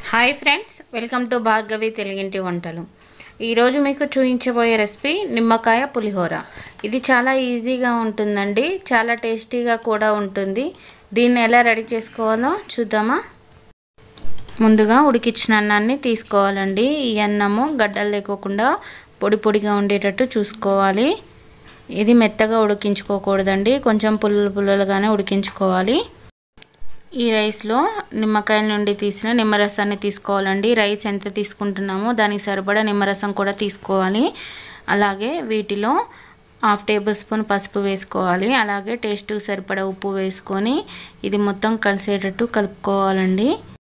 hi friends welcome to Bhargavi తెలుగింటి వంటలు ఈరోజు మీకు చూపించబోయే రెసిపీ నిమ్మకాయ పులిహోర ఇది చాలా ఈజీగా ఉంటుందండి చాలా టేస్టీగా కూడా ఉంటుంది దీన్ని ఎలా రెడీ చేసుకోవాలో చూద్దామా ముందుగా ఉడికించిన అన్నాన్ని తీసుకోవాలండి ఈ అన్నము గడ్డలు లేకోకుండా పొడి పొడిగా ఉండేటట్టు చూసుకోవాలి ఇది మెత్తగా ఉడికించుకోకూడదండి కొంచెం పుల్లలు పుల్లలుగానే ఉడికించుకోవాలి ఈ రైస్లో నిమ్మకాయల నుండి తీసిన నిమ్మరసాన్ని తీసుకోవాలండి రైస్ ఎంత తీసుకుంటున్నామో దానికి సరిపడా నిమ్మరసం కూడా తీసుకోవాలి అలాగే వీటిలో హాఫ్ టేబుల్ స్పూన్ పసుపు వేసుకోవాలి అలాగే టేస్ట్ సరిపడా ఉప్పు వేసుకొని ఇది మొత్తం కలిసేటట్టు కలుపుకోవాలండి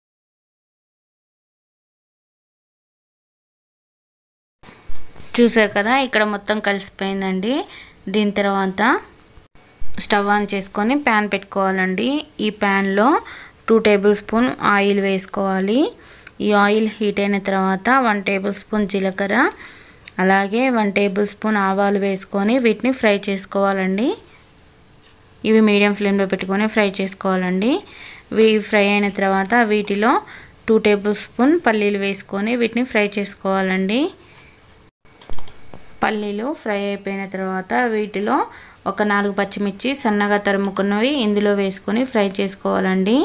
చూసారు కదా ఇక్కడ మొత్తం కలిసిపోయిందండి దీని తర్వాత స్టవ్ ఆన్ చేసుకొని ప్యాన్ పెట్టుకోవాలండి ఈ ప్యాన్లో టూ టేబుల్ స్పూన్ ఆయిల్ వేసుకోవాలి ఈ ఆయిల్ హీట్ అయిన తర్వాత వన్ టేబుల్ స్పూన్ జీలకర్ర అలాగే వన్ టేబుల్ స్పూన్ ఆవాలు వేసుకొని వీటిని ఫ్రై చేసుకోవాలండి ఇవి మీడియం ఫ్లేమ్లో పెట్టుకొని ఫ్రై చేసుకోవాలండి ఇవి ఫ్రై అయిన తర్వాత వీటిలో టూ టేబుల్ స్పూన్ పల్లీలు వేసుకొని వీటిని ఫ్రై చేసుకోవాలండి పల్లీలు ఫ్రై అయిపోయిన తర్వాత వీటిలో ఒక నాలుగు పచ్చిమిర్చి సన్నగా తరుముకున్నవి ఇందులో వేసుకొని ఫ్రై చేసుకోవాలండి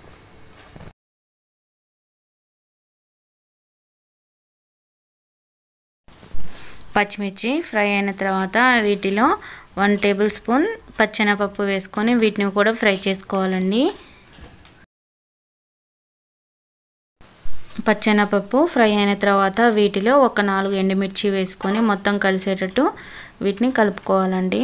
పచ్చిమిర్చి ఫ్రై అయిన తర్వాత వీటిలో వన్ టేబుల్ స్పూన్ పచ్చెనపప్పు వేసుకొని వీటిని కూడా ఫ్రై చేసుకోవాలండి పచ్చెనపప్పు ఫ్రై అయిన తర్వాత వీటిలో ఒక నాలుగు ఎండుమిర్చి వేసుకొని మొత్తం కలిసేటట్టు వీటిని కలుపుకోవాలండి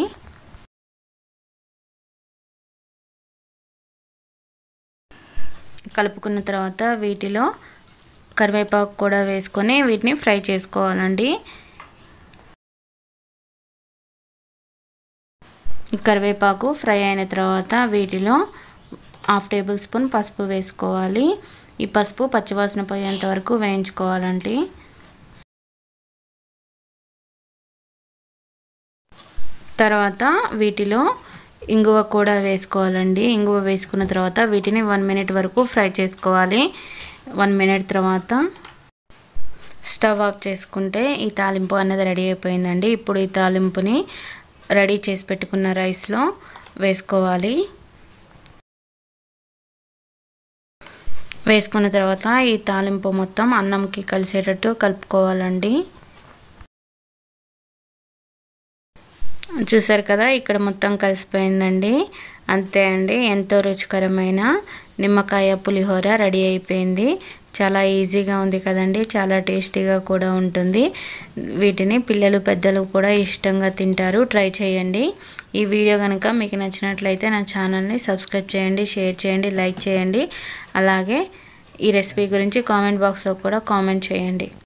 కలుపుకున్న తర్వాత వీటిలో కరివేపాకు కూడా వేసుకొని వీటిని ఫ్రై చేసుకోవాలండి కరివేపాకు ఫ్రై అయిన తర్వాత వీటిలో హాఫ్ టేబుల్ స్పూన్ పసుపు వేసుకోవాలి ఈ పసుపు పచ్చివాసన పోయేంత వరకు వేయించుకోవాలండి తర్వాత వీటిలో ఇంగువ కూడా వేసుకోవాలండి ఇంగువ వేసుకున్న తర్వాత వీటిని వన్ మినిట్ వరకు ఫ్రై చేసుకోవాలి వన్ మినిట్ తర్వాత స్టవ్ ఆఫ్ చేసుకుంటే ఈ తాలింపు అనేది రెడీ అయిపోయిందండి ఇప్పుడు ఈ తాలింపుని రెడీ చేసి పెట్టుకున్న రైస్లో వేసుకోవాలి వేసుకున్న తర్వాత ఈ తాలింపు మొత్తం అన్నంకి కలిసేటట్టు కలుపుకోవాలండి చూసారు కదా ఇక్కడ మొత్తం కలిసిపోయిందండి అంతే అండి ఎంతో రుచికరమైన నిమ్మకాయ పులిహోర రెడీ అయిపోయింది చాలా ఈజీగా ఉంది కదండి చాలా టేస్టీగా కూడా ఉంటుంది వీటిని పిల్లలు పెద్దలు కూడా ఇష్టంగా తింటారు ట్రై చేయండి ఈ వీడియో కనుక మీకు నచ్చినట్లయితే నా ఛానల్ని సబ్స్క్రైబ్ చేయండి షేర్ చేయండి లైక్ చేయండి అలాగే ఈ రెసిపీ గురించి కామెంట్ బాక్స్లో కూడా కామెంట్ చేయండి